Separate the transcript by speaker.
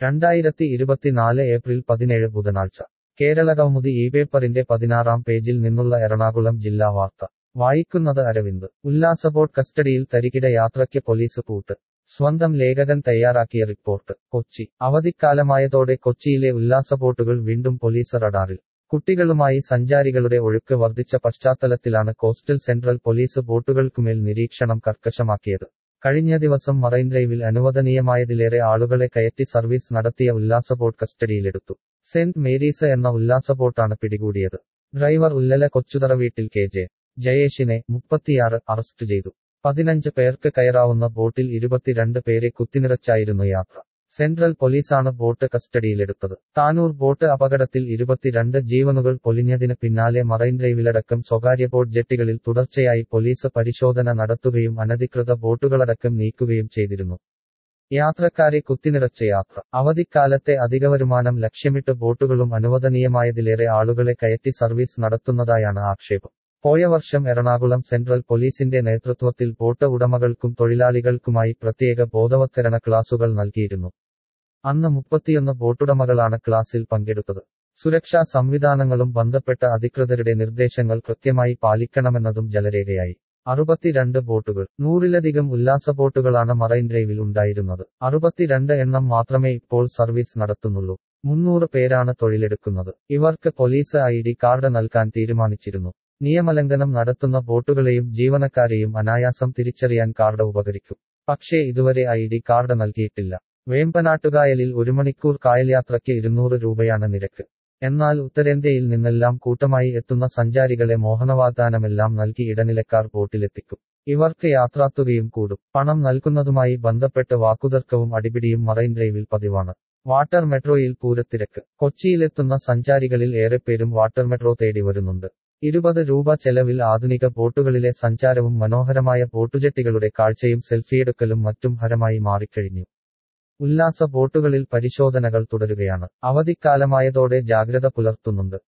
Speaker 1: രണ്ടായിരത്തി ഇരുപത്തിനാല് ഏപ്രിൽ പതിനേഴ് ബുധനാഴ്ച കേരളകൗമുദി ഈ പേപ്പറിന്റെ പതിനാറാം പേജിൽ നിന്നുള്ള എറണാകുളം ജില്ലാ വാർത്ത വായിക്കുന്നത് അരവിന്ദ് ഉല്ലാസബോട്ട് കസ്റ്റഡിയിൽ തരികിട യാത്രയ്ക്ക് പോലീസ് പൂട്ട് സ്വന്തം ലേഖകൻ തയ്യാറാക്കിയ റിപ്പോർട്ട് കൊച്ചി അവധിക്കാലമായതോടെ കൊച്ചിയിലെ ഉല്ലാസബോട്ടുകൾ വീണ്ടും പോലീസ് റഡാറിൽ കുട്ടികളുമായി സഞ്ചാരികളുടെ ഒഴുക്ക് വർദ്ധിച്ച പശ്ചാത്തലത്തിലാണ് കോസ്റ്റൽ സെൻട്രൽ പോലീസ് ബോട്ടുകൾക്കുമേൽ നിരീക്ഷണം കർക്കശമാക്കിയത് കഴിഞ്ഞ ദിവസം മറൈൻ ഡ്രൈവിൽ അനുവദനീയമായതിലേറെ ആളുകളെ കയറ്റി സർവീസ് നടത്തിയ ഉല്ലാസബോട്ട് കസ്റ്റഡിയിലെടുത്തു സെന്റ് മേരീസ് എന്ന ഉല്ലാസബോട്ടാണ് പിടികൂടിയത് ഡ്രൈവർ ഉല്ലല കൊച്ചുതറ വീട്ടിൽ കെ ജെ ജയേഷിനെ മുപ്പത്തിയാറ് അറസ്റ്റ് ചെയ്തു പതിനഞ്ച് പേർക്ക് കയറാവുന്ന ബോട്ടിൽ ഇരുപത്തിരണ്ട് പേരെ കുത്തിനിറച്ചായിരുന്നു യാത്ര സെൻട്രൽ പോലീസാണ് ബോട്ട് കസ്റ്റഡിയിലെടുത്തത് താനൂർ ബോട്ട് അപകടത്തിൽ ഇരുപത്തിരണ്ട് ജീവനുകൾ പൊലിഞ്ഞതിന് പിന്നാലെ മറൈൻ ഡ്രൈവിലടക്കം സ്വകാര്യ ബോട്ട് ജെട്ടികളിൽ തുടർച്ചയായി പോലീസ് പരിശോധന നടത്തുകയും അനധികൃത ബോട്ടുകളടക്കം നീക്കുകയും ചെയ്തിരുന്നു യാത്രക്കാരെ കുത്തിനിറച്ച യാത്ര അവധിക്കാലത്തെ അധിക വരുമാനം ലക്ഷ്യമിട്ട് ബോട്ടുകളും അനുവദനീയമായതിലേറെ ആളുകളെ കയറ്റി സർവീസ് നടത്തുന്നതായാണ് ആക്ഷേപം പോയ വർഷം എറണാകുളം സെൻട്രൽ പോലീസിന്റെ നേതൃത്വത്തിൽ ബോട്ട് ഉടമകൾക്കും തൊഴിലാളികൾക്കുമായി പ്രത്യേക ബോധവത്കരണ ക്ലാസുകൾ നൽകിയിരുന്നു അന്ന് മുപ്പത്തിയൊന്ന് ബോട്ടുടമകളാണ് ക്ലാസിൽ പങ്കെടുത്തത് സുരക്ഷാ സംവിധാനങ്ങളും ബന്ധപ്പെട്ട അധികൃതരുടെ നിർദ്ദേശങ്ങൾ കൃത്യമായി പാലിക്കണമെന്നതും ജലരേഖയായി അറുപത്തിരണ്ട് ബോട്ടുകൾ നൂറിലധികം ഉല്ലാസ ബോട്ടുകളാണ് മറൈൻ ഡ്രൈവിൽ ഉണ്ടായിരുന്നത് അറുപത്തിരണ്ട് എണ്ണം മാത്രമേ ഇപ്പോൾ സർവീസ് നടത്തുന്നുള്ളൂ മുന്നൂറ് പേരാണ് തൊഴിലെടുക്കുന്നത് ഇവർക്ക് പോലീസ് ഐ ഡി കാർഡ് നൽകാൻ തീരുമാനിച്ചിരുന്നു നിയമലംഘനം നടത്തുന്ന ബോട്ടുകളെയും ജീവനക്കാരെയും അനായാസം തിരിച്ചറിയാൻ കാർഡ് ഉപകരിക്കും പക്ഷേ ഇതുവരെ ഐ ഡി കാർഡ് നൽകിയിട്ടില്ല വേമ്പനാട്ടുകായലിൽ ഒരു മണിക്കൂർ കായൽ യാത്രയ്ക്ക് ഇരുന്നൂറ് രൂപയാണ് നിരക്ക് എന്നാൽ ഉത്തരേന്ത്യയിൽ നിന്നെല്ലാം കൂട്ടമായി എത്തുന്ന സഞ്ചാരികളെ മോഹനവാഗ്ദാനമെല്ലാം നൽകി ഇടനിലക്കാർ ബോട്ടിലെത്തിക്കും ഇവർക്ക് യാത്രാത്തുകയും കൂടും പണം നൽകുന്നതുമായി ബന്ധപ്പെട്ട് വാക്കുതർക്കവും അടിപിടിയും മറൈൻ ഡ്രൈവിൽ പതിവാണ് വാട്ടർ മെട്രോയിൽ പൂരത്തിരക്ക് കൊച്ചിയിലെത്തുന്ന സഞ്ചാരികളിൽ ഏറെപ്പേരും വാട്ടർ മെട്രോ തേടി വരുന്നുണ്ട് ഇരുപത് രൂപ ചെലവിൽ ആധുനിക ബോട്ടുകളിലെ സഞ്ചാരവും മനോഹരമായ ബോട്ടുജെട്ടികളുടെ കാഴ്ചയും സെൽഫിയെടുക്കലും മറ്റും ഹരമായി മാറിക്കഴിഞ്ഞു ഉല്ലാസ ബോട്ടുകളിൽ പരിശോധനകൾ തുടരുകയാണ് അവധിക്കാലമായതോടെ ജാഗ്രത പുലർത്തുന്നുണ്ട്